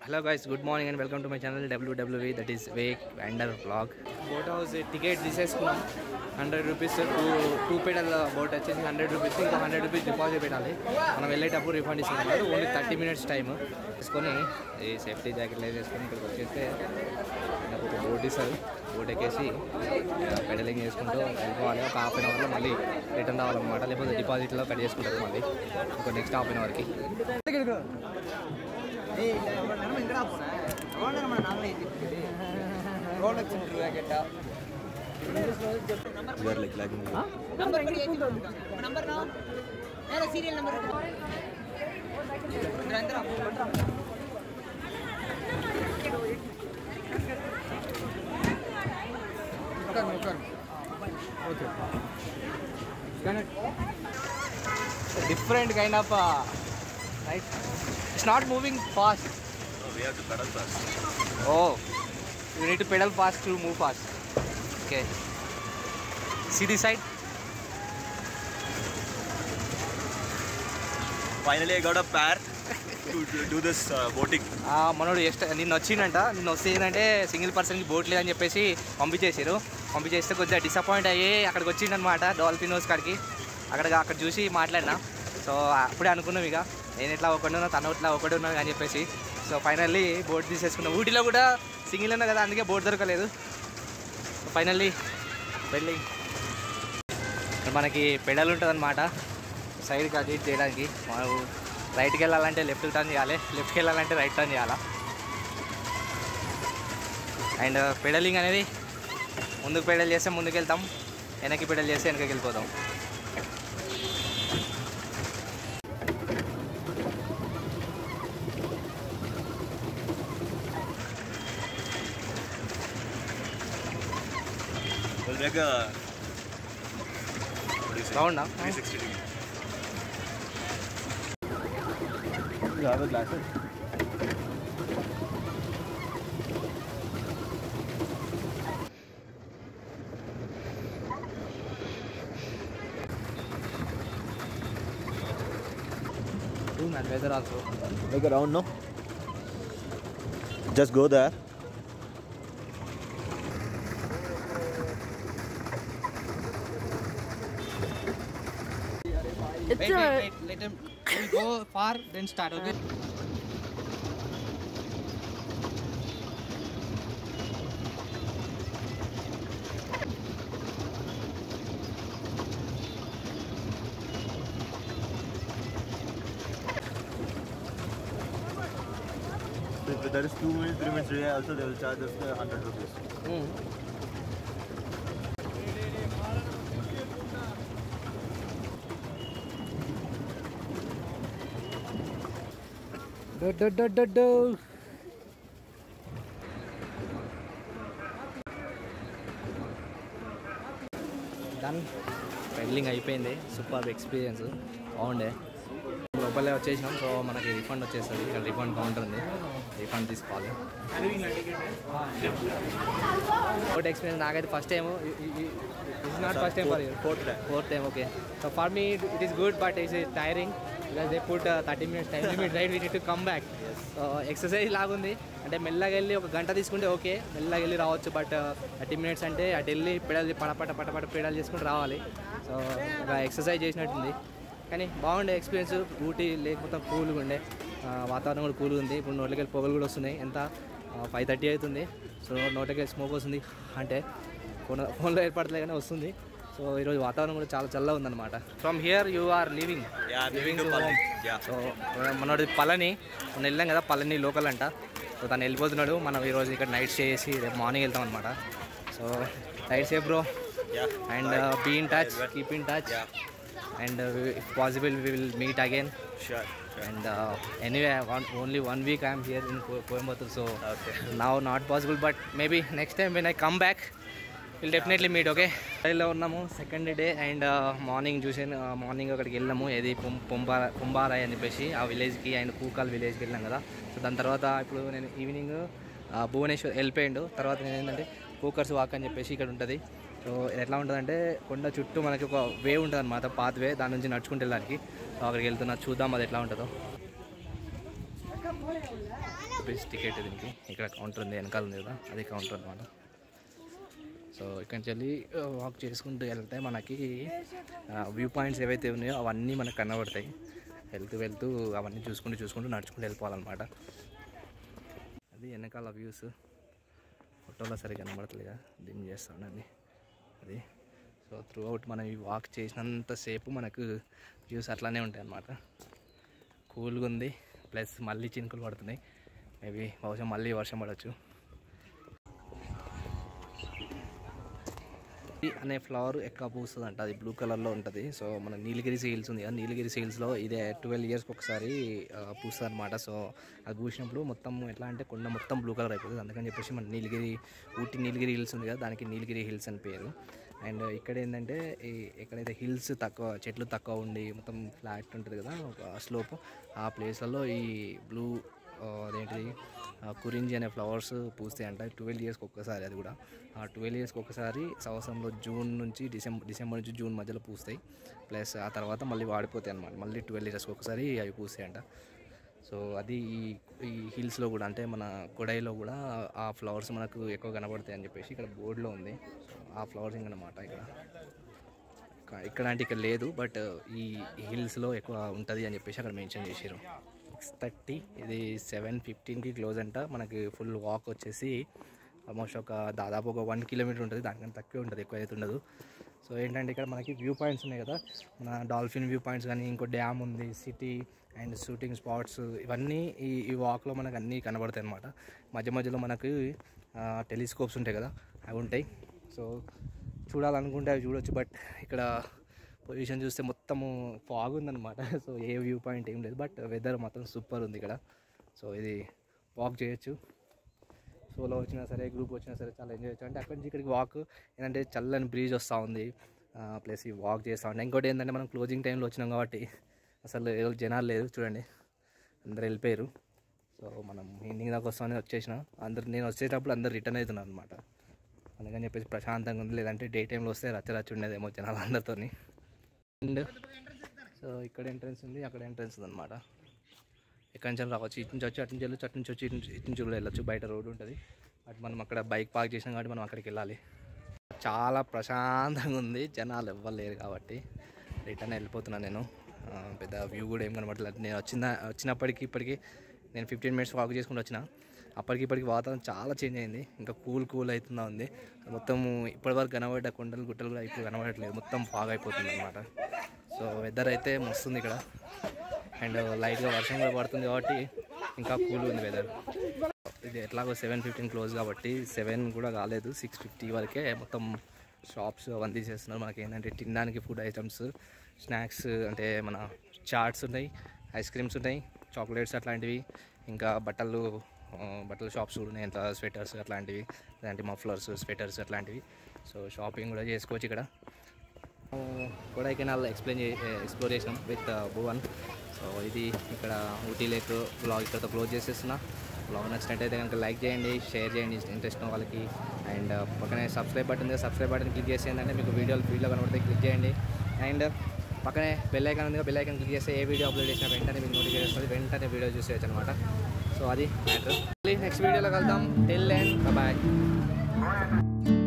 Hello guys good morning and welcome to my channel W W V that is wake under blog boat house ticket తీసేసుకున్నాం hundred rupees two two pedal boat వచ్చేసి hundred rupees ఇంకా hundred rupees deposit పెట్టాలి మనం వెళ్ళేటప్పుడు refund ఇస్తున్నారు only thirty minutes time తీసుకొని ఈ safety జాకెట్లు వేసుకొని ఇక్కడికి వచ్చేస్తే నాకు ఒక బోట్ ఇస్తారు బోట్ ఎక్కేసి పెడలింగ్ చేసుకుంటూ వెళ్ళిపోవాలి ఒక హాఫ్ అన్ అవర్లో మళ్ళీ రిటర్న్ రావాలన్నమాట లేకపోతే డిపాజిట్లో కట్ చేసుకుంటారు మళ్ళీ ఇంకో నెక్స్ట్ హాఫ్ అన్ అవర్కి serial number different kind of right it's not moving fast oh you need to pedal fast to move fast okay see the side Finally, I got a pair to to do this uh, boating. మనోడు ఎస్ట్ నిన్న వచ్చిందంట నిన్న వస్తే ఏంటంటే single పర్సన్కి boat లేదని చెప్పేసి పంపించేసారు పంపించేస్తే కొద్దిగా డిసప్పాయింట్ అయ్యి అక్కడికి వచ్చిండనమాట డాల్ఫిన్ హౌస్ కాడికి అక్కడ అక్కడ చూసి మాట్లాడినా సో అప్పుడే అనుకున్నాం ఇక నేను ఎట్లా ఒకటి ఉన్నా తను ఇట్లా ఒకటి ఉన్నాను అని చెప్పేసి సో ఫైనల్లీ బోట్ తీసేసుకున్నాం ఊటీలో కూడా సింగిల్ ఉన్నా కదా అందుకే బోట్ దొరకలేదు ఫైనల్లీ వెళ్ళి ఇక్కడ మనకి పెడల్ ఉంటుంది అనమాట సైడ్కి అటు ఇటు చేయడానికి మనం రైట్కి వెళ్ళాలంటే లెఫ్ట్ టర్న్ చేయాలి లెఫ్ట్కి వెళ్ళాలంటే రైట్ టర్న్ చేయాలా అండ్ పెడలింగ్ అనేది ముందుకు పెడల్ చేస్తే ముందుకు వెళ్తాం వెనక్కి పెడల్ చేస్తే వెనకకి వెళ్ళిపోతాం We'll make a what do you say? బాగుందా 360 degree. You have a glasses? Too man weather also Make a round, no? Just go there. wait, wait, wait, let him we'll go far then start okay If there is two minutes, three minutes delay, also they will charge us the 100 rupees. Do, do, do, do, do. Done pedalling అయిపోయింది super experience బాగుండే లోపలే వచ్చేసినాం so మనకి refund వచ్చేస్తుంది ఇక్కడ refund counter ఉంది refund తీసుకోవాలి boat experience నాకైతే first time it's not first time for you Fourth time. Fourth time okay so for me it is good but it's tiring because they put thirty minutes time limit right we to come back exercise లాగుంది అంటే మెల్లగా వెళ్ళి ఒక గంట తీసుకుంటే okay మెల్లగా వెళ్ళి రావచ్చు బట్ థర్టీ మినిట్స్ అంటే అటు వెళ్ళి పెడల్ పడపట పటపట పెడల్ చేసుకుంటూ రావాలి సో ఒక ఎక్సర్సైజ్ చేసినట్టుంది కానీ బాగుండే ఎక్స్పీరియన్స్ ఊటీ లేక్ మొత్తం కూల్గా ఉండే ఆ, వాతావరణం కూడా కూల్గా ఉంది ఇప్పుడు నోట్లకి పొగలు కూడా వస్తున్నాయి ఎంత ఫైవ్ థర్టీ అవుతుంది సో నోట్లకి స్మోక్ వస్తుంది అంటే ఫోన్ ఫోన్లో ఏర్పడలేదు కానీ వస్తుంది సో ఈరోజు వాతావరణం కూడా చాలా చల్లగా ఉందన్నమాట from here you are living Yeah, I'm leaving to Palani. Yeah. So మనోడి పళని మనం వెళ్ళాం కదా పళని లోకల్ అంట సో తను వెళ్ళిపోతున్నాడు మనం ఈరోజు ఇక్కడ నైట్ స్టే చేసి రేపు మార్నింగ్ వెళ్తాం అనమాట so night safe bro Yeah. And be in touch keep in touch Yeah. And if possible we will meet again Sure. sure. And anyway one only one week I'm here in Coimbatore so Okay. Now not possible but maybe next time when I come back will definitely meet okay రైల్లో ఉన్నాము second day and morning చూసాను morning అక్కడికి వెళ్ళాము ఏది పొం పొంబారా పొంబారాయ్ అని చెప్పేసి ఆ విలేజ్కి అండ్ కూకాల్ విలేజ్కి వెళ్ళాం కదా సో దాని తర్వాత ఇప్పుడు నేను ఈవినింగ్ భువనేశ్వర్ వెళ్ళిపోయిండు తర్వాత నేను ఏంటంటే కూకర్స్ వాక్ అని చెప్పేసి ఇక్కడ ఉంటుంది సో ఇది ఎట్లా ఉంటుందంటే కొండ చుట్టూ మనకి ఒక వే ఉంటుంది అనమాట పాత్ వే దాని నుంచి నడుచుకుంటూ వెళ్ళడానికి సో అక్కడికి వెళ్తున్నా చూద్దాం అది ఎట్లా ఉంటుందో రూపీస్ టికెట్ దీనికి ఇక్కడ కౌంటర్ ఉంది వెనకాల ఉంది కదా అది కౌంటర్ అనమాట సో ఇక్కడి నుంచి వెళ్ళి వాక్ చేసుకుంటూ వెళ్తే మనకి వ్యూ పాయింట్స్ ఏవైతే ఉన్నాయో అవన్నీ మనకు కనబడతాయి వెళ్తూ వెళ్తూ అవన్నీ చూసుకుంటూ చూసుకుంటూ నడుచుకుంటూ వెళ్ళిపోవాలన్నమాట అది వెనకాల వ్యూస్ ఫోటోలో సరిగా కనబడతలేదా డిమ్ చేస్తా ఉండండి అది సో త్రూ అవుట్ మనం ఈ వాక్ చేసినంతసేపు మనకు వ్యూస్ అట్లానే ఉంటాయి అన్నమాట కూల్గా ఉంది ప్లస్ మళ్ళీ చినుకులు పడుతున్నాయి మేబీ బహుశా మళ్ళీ వర్షం పడవచ్చు అనే ఫ్లవర్ ఎక్కువ పూస్తుంది అంట అది బ్లూ కలర్లో ఉంటుంది సో మన నీలగిరి హిల్స్ ఉంది కదా నీలగిరి హిల్స్లో ఇదే ట్వెల్వ్ ఇయర్స్కి ఒకసారి పూస్తుంది అనమాట సో అది పూసినప్పుడు మొత్తం ఎట్లా అంటే కొండ మొత్తం బ్లూ కలర్ అయిపోతుంది అందుకని చెప్పేసి మన నీలగిరి ఊటీ నీలగిరి హిల్స్ ఉంది కదా దానికి నీలగిరి హిల్స్ అని పేరు అండ్ ఇక్కడ ఏంటంటే ఈ ఎక్కడైతే హిల్స్ తక్కువ చెట్లు తక్కువ ఉండి మొత్తం ఫ్లాట్ ఉంటుంది కదా ఒక స్లోప్ ఆ ప్లేస్లలో ఈ బ్లూ ఆ, అదేంటిది ఆ, కురించి అనే ఫ్లవర్స్ పూస్తాయి అంట ట్వెల్వ్ ఇయర్స్కి ఒక్కసారి అది కూడా ఆ ట్వెల్వ్ ఇయర్స్కి ఒకసారి సంవత్సరంలో జూన్ నుంచి డిసెంబర్ డిసెంబర్ నుంచి జూన్ మధ్యలో పూస్తాయి ప్లస్ ఆ తర్వాత మళ్ళీ వాడిపోతాయి అనమాట మళ్ళీ ట్వెల్వ్ ఇయర్స్కి ఒకసారి అవి పూస్తాయి అంట సో అది ఈ ఈ హిల్స్లో కూడా అంటే మన కొడైలో కూడా ఆ ఫ్లవర్స్ మనకు ఎక్కువ కనబడతాయి అని చెప్పేసి ఇక్కడ బోర్డులో ఉంది సో ఆ ఫ్లవర్సింగ్ అనమాట ఇక్కడ ఇక- ఇక్కడ అంటే ఇక్కడ లేదు బట్ ఈ హిల్స్లో ఎక్కువ ఉంటుంది అని చెప్పేసి అక్కడ మెన్షన్ చేసారు సిక్స్ థర్టీ ఇది సెవెన్ ఫిఫ్టీన్కి క్లోజ్ అంట మనకి ఫుల్ వాక్ వచ్చేసి ఆల్మోస్ట్ ఒక దాదాపు ఒక వన్ కిలోమీటర్ ఉంటుంది దానికన్నా తక్కువ ఉంటుంది ఎక్కువ అయితే ఉండదు సో ఏంటంటే ఇక్కడ మనకి వ్యూ పాయింట్స్ ఉన్నాయి కదా మన డాల్ఫిన్ వ్యూ పాయింట్స్ కానీ ఇంకో డ్యామ్ ఉంది సిటీ అండ్ షూటింగ్ స్పాట్స్ ఇవన్నీ ఈ ఈ వాక్లో మనకు అన్నీ కనబడతాయి అనమాట మధ్య మధ్యలో మనకు టెలిస్కోప్స్ ఉంటాయి కదా అవి ఉంటాయి సో చూడాలనుకుంటే అవి చూడొచ్చు బట్ ఇక్కడ పొజిషన్ చూస్తే మొత్తము ఫాగ్ ఉందన్నమాట సో ఏ వ్యూ పాయింట్ ఏం లేదు బట్ వెదర్ మాత్రం సూపర్ ఉంది ఇక్కడ సో ఇది వాక్ చేయొచ్చు సోలో వచ్చినా సరే గ్రూప్ వచ్చినా సరే చాలా ఎంజాయ్ చేయొచ్చు అంటే అక్కడి నుంచి ఇక్కడికి వాక్ ఏంటంటే చల్లని బ్రీజ్ వస్తూ ఉంది ప్లస్ ఈ వాక్ చేస్తూ ఉండే ఇంకోటి ఏంటంటే మనం క్లోజింగ్ టైంలో వచ్చినాం కాబట్టి అసలు ఎవరు జనాలు లేదు చూడండి అందరు వెళ్ళిపోయారు సో మనం ఈవినింగ్ దాకా వస్తామని వచ్చేసిన అందరు నేను వచ్చేటప్పుడు అందరు రిటర్న్ అవుతున్నాను అనమాట అందుకని చెప్పేసి ప్రశాంతంగా ఉంది లేదంటే డే టైంలో వస్తే రచ్చ రచ్చ ఉండేదేమో జనాలు అందరితోని అండ్ సో ఇక్కడ ఎంట్రన్స్ ఉంది అక్కడ ఎంట్రన్స్ ఉంది అనమాట ఎక్కడి నుంచి రావచ్చు ఇటు నుంచి వచ్చి అటు నుంచి వెళ్ళొచ్చు అటు నుంచి వచ్చి ఇటు నుంచి- ఇటు నుంచి కూడా వెళ్ళొచ్చు బయట రోడ్డు ఉంటుంది బట్ మనం అక్కడ బైక్ పార్క్ చేసినాం కాబట్టి మనం అక్కడికి వెళ్ళాలి చాలా ప్రశాంతంగా ఉంది జనాలు ఎవ్వరు లేరు కాబట్టి రిటర్న్ వెళ్ళిపోతున్నాను నేను ఆ, పెద్ద వ్యూ కూడా ఏం కనబడలేదు నేను వచ్చిన వచ్చినప్పటికి ఇప్పటికి నేను ఫిఫ్టీన్ మినిట్స్ వాక్ చేసుకుంటూ వచ్చిన అప్పటికి ఇప్పటికి వాతావరణం చాలా చేంజ్ అయింది ఇంకా కూల్ కూల్ అవుతుందా ఉంది మొత్తం ఇప్పటివరకు కనబడ్డ కొండలు గుట్టలు కూడా ఇప్పుడు కనబడట్లేదు మొత్తం ఫాగ్ అయిపోతుంది అనమాట సో వెదర్ అయితే మస్తుంది ఇక్కడ అండ్ లైట్గా వర్షం కూడా పడుతుంది కాబట్టి ఇంకా కూల్ ఉంది వెదర్ ఇది ఎట్లాగో సెవెన్ ఫిఫ్టీన్ క్లోజ్ కాబట్టి సెవెన్ కూడా కాలేదు సిక్స్ ఫిఫ్టీ వరకే మొత్తం షాప్స్ అవన్నీ తీసేస్తున్నారు మనకి ఏంటంటే తినడానికి ఫుడ్ ఐటమ్స్ స్నాక్స్ అంటే మన చాట్స్ ఉన్నాయి ఐస్ క్రీమ్స్ ఉన్నాయి చాక్లెట్స్ అట్లాంటివి ఇంకా బట్టలు ఆ, బట్టల షాప్స్ కూడా ఉన్నాయి ఎంత స్వెటర్స్ అట్లాంటివి లేదంటే మఫ్లర్స్ స్వెటర్స్ అట్లాంటివి సో షాపింగ్ కూడా చేసుకోవచ్చు ఇక్కడ కొడైకెనాల్ ఎక్స్ప్లెయిన్ చే ఎక్స్ప్లోర్ చేసినాం విత్ భువన్ సో ఇది ఇక్కడ ఊటీ లేక్ బ్లాగ్ ఇక్కడతో క్లోజ్ చేసేస్తున్నా బ్లాగ్ నచ్చినట్టయితే కనుక లైక్ చేయండి షేర్ చేయండి ఇంట్రెస్ట్ ఉన్న వాళ్ళకి అండ్ పక్కనే సబ్స్క్రైబ్ బటన్ ఉంది సబ్స్క్రైబ్ బటన్ క్లిక్ చేసి ఏంటంటే మీకు వీడియోలు వీడియో కనబడితే క్లిక్ చేయండి అండ్ పక్కనే బెల్ ఐకాన్ ఉంది బెల్ ఐకాన్ క్లిక్ చేస్తే ఏ వీడియో అప్లోడ్ చేసినా వెంటనే మీకు నోటిఫికేషన్ వస్తుంది వెంటనే వీడియో చూసేయచ్చు అనమాట సో అది మ్యాటర్ నెక్స్ట్ వీడియోలో కలుద్దాం టిల్ అండ్ బాయ్